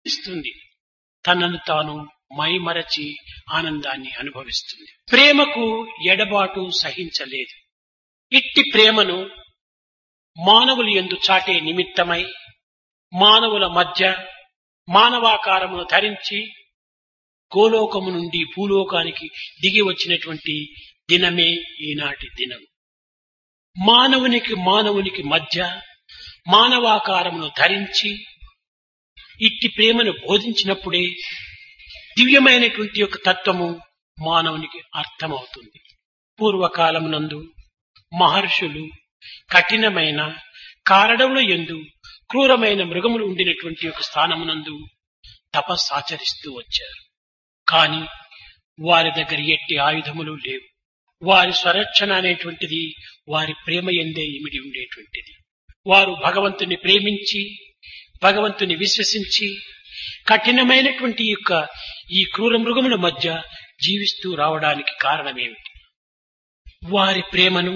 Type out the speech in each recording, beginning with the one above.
ఇస్తుంది తనను తాను మైమరచి ఆనందాన్ని అనుభవిస్తుంది ప్రేమకు ఎడబాటు సహించలేదు ఇట్టి ప్రేమను మానవులు ఎందు చాటే నిమిత్తమై మానవుల మధ్య మానవాకారమును ధరించి గోలోకము నుండి భూలోకానికి దిగి వచ్చినటువంటి దినమే ఈనాటి దినం మానవునికి మానవునికి మధ్య మానవాకారమును ధరించి ఇట్టి ప్రేమను బోధించినప్పుడే దివ్యమైనటువంటి యొక్క తత్వము మానవునికి అర్థమవుతుంది పూర్వకాలమునందు మహర్షులు కఠినమైన కారడముల ఎందు క్రూరమైన మృగములు ఉండినటువంటి ఒక స్థానమునందు తపస్సాచరిస్తూ వచ్చారు కాని వారి దగ్గర ఎట్టి ఆయుధములు లేవు వారి స్వరక్షణ అనేటువంటిది వారి ప్రేమ ఎందే ఇమిడి ఉండేటువంటిది వారు భగవంతుని ప్రేమించి భగవంతుని విశ్వసించి కఠినమైనటువంటి యొక్క ఈ క్రూర మృగముల మధ్య జీవిస్తూ రావడానికి కారణమేమిటి వారి ప్రేమను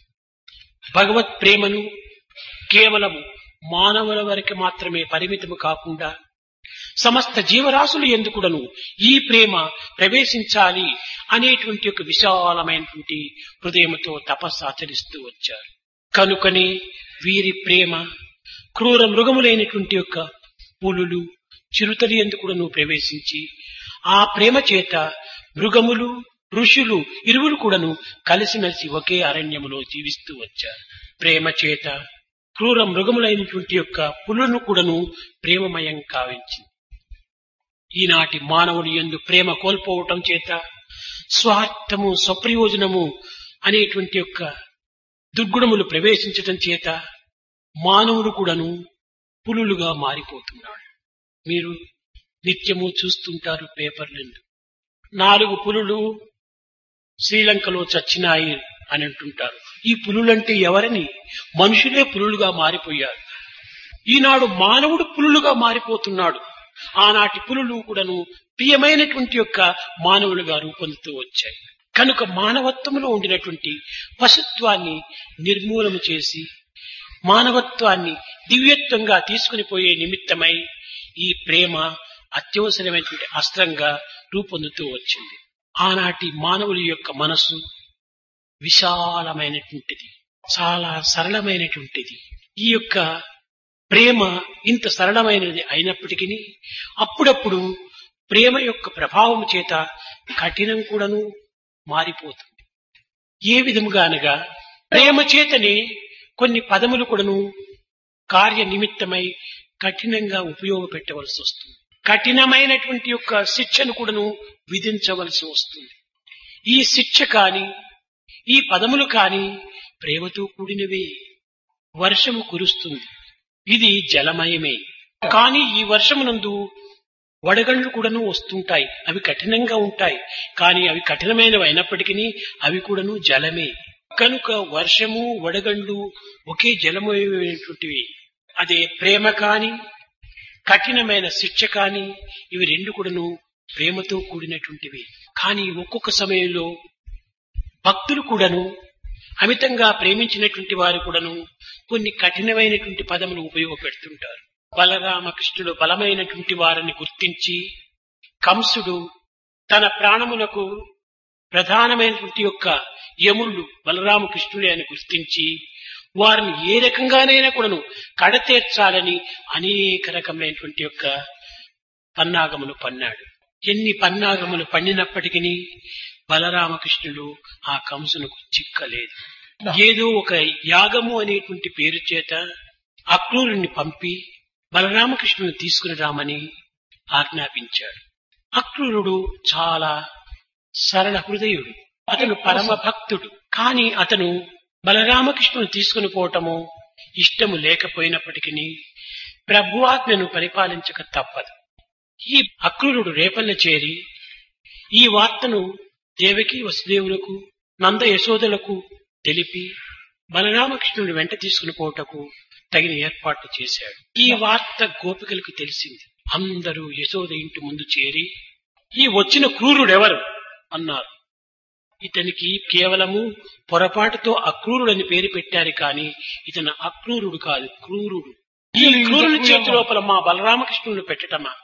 భగవత్ ప్రేమను కేవలము మానవుల వరకు మాత్రమే పరిమితము కాకుండా సమస్త జీవరాశులు ఎందుకుడను ఈ ప్రేమ ప్రవేశించాలి అనేటువంటి ఒక విశాలమైనటువంటి హృదయముతో తపస్సు ఆచరిస్తూ వచ్చారు కనుకనే వీరి ప్రేమ క్రూర మృగములైనటువంటి యొక్క పులులు చిరుతలు ఎందుకుడను ప్రవేశించి ఆ ప్రేమ చేత మృగములు ఋషులు ఇరువురు కూడాను కలిసిమెలిసి ఒకే అరణ్యములో జీవిస్తూ వచ్చారు ప్రేమ చేత క్రూర మృగములైనటువంటి యొక్క పులులను కూడాను ప్రేమమయం కావించింది ఈనాటి మానవుడు ఎందు ప్రేమ కోల్పోవటం చేత స్వార్థము స్వప్రయోజనము అనేటువంటి యొక్క దుర్గుణములు ప్రవేశించటం చేత మానవుడు కూడాను పులులుగా మారిపోతున్నాడు మీరు నిత్యము చూస్తుంటారు పేపర్లను నాలుగు పులులు శ్రీలంకలో చచ్చినాయి అని అంటుంటారు ఈ పులులంటే ఎవరని మనుషులే పులులుగా మారిపోయారు ఈనాడు మానవుడు పులులుగా మారిపోతున్నాడు ఆనాటి పులులు కూడాను ప్రియమైనటువంటి యొక్క మానవులుగా రూపొందుతూ వచ్చాయి కనుక మానవత్వంలో ఉండినటువంటి పశుత్వాన్ని నిర్మూలన చేసి మానవత్వాన్ని దివ్యత్వంగా తీసుకుని పోయే నిమిత్తమై ఈ ప్రేమ అత్యవసరమైనటువంటి అస్త్రంగా రూపొందుతూ వచ్చింది ఆనాటి మానవుల యొక్క మనసు విశాలమైనటువంటిది చాలా సరళమైనటువంటిది ఈ యొక్క ప్రేమ ఇంత సరళమైనది అయినప్పటికీ అప్పుడప్పుడు ప్రేమ యొక్క ప్రభావం చేత కఠినం కూడాను మారిపోతుంది ఏ విధముగా అనగా ప్రేమ చేతనే కొన్ని పదములు కూడాను కార్య నిమిత్తమై కఠినంగా ఉపయోగపెట్టవలసి వస్తుంది కఠినమైనటువంటి యొక్క శిక్షను కూడాను విధించవలసి వస్తుంది ఈ శిక్ష కాని ఈ పదములు కాని ప్రేమతో కూడినవే వర్షము కురుస్తుంది ఇది జలమయమే కానీ ఈ వర్షమునందు వడగండ్లు కూడాను వస్తుంటాయి అవి కఠినంగా ఉంటాయి కానీ అవి కఠినమైనవి అయినప్పటికీ అవి కూడాను జలమే కనుక వర్షము వడగండ్లు ఒకే జలమయమైనటువంటివి అదే ప్రేమ కాని కఠినమైన శిక్ష కాని ఇవి రెండు కూడాను ప్రేమతో కూడినటువంటివి కానీ ఒక్కొక్క సమయంలో భక్తులు కూడాను అమితంగా ప్రేమించినటువంటి వారు కూడాను కొన్ని కఠినమైనటువంటి పదములు ఉపయోగపెడుతుంటారు బలరామకృష్ణుడు బలమైనటువంటి వారిని గుర్తించి కంసుడు తన ప్రాణములకు ప్రధానమైనటువంటి యొక్క యముళ్ళు బలరామకృష్ణుడే అని గుర్తించి వారిని ఏ రకంగానైనా కూడాను కడతీర్చాలని అనేక రకమైనటువంటి యొక్క పన్నాగములు పన్నాడు ఎన్ని పన్నాగములు పన్నినప్పటికీ బలరామకృష్ణుడు ఆ కంసునకు చిక్కలేదు ఏదో ఒక యాగము అనేటువంటి పేరు చేత అక్రూరుణ్ణి పంపి బలరామకృష్ణుని తీసుకుని రామని ఆజ్ఞాపించాడు అక్రూరుడు చాలా సరళ హృదయుడు అతను పరమ భక్తుడు కానీ అతను బలరామకృష్ణుని తీసుకుని పోవటము ఇష్టము లేకపోయినప్పటికీ ప్రభువాజ్ఞను పరిపాలించక తప్పదు ఈ అక్రూరుడు రేపల్ల చేరి ఈ వార్తను దేవకి వసుదేవులకు నంద యశోదలకు తెలిపి బలరామకృష్ణుని వెంట తీసుకుని పోవటకు తగిన ఏర్పాట్లు చేశాడు ఈ వార్త గోపికలకు తెలిసింది అందరూ యశోద ఇంటి ముందు చేరి ఈ వచ్చిన క్రూరుడెవరు అన్నారు ఇతనికి కేవలము పొరపాటుతో అక్రూరుడని పేరు పెట్టారు కానీ ఇతను అక్రూరుడు కాదు క్రూరుడు ఈ క్రూరుని చేతి లోపల మా బలరామకృష్ణుని పెట్టటమా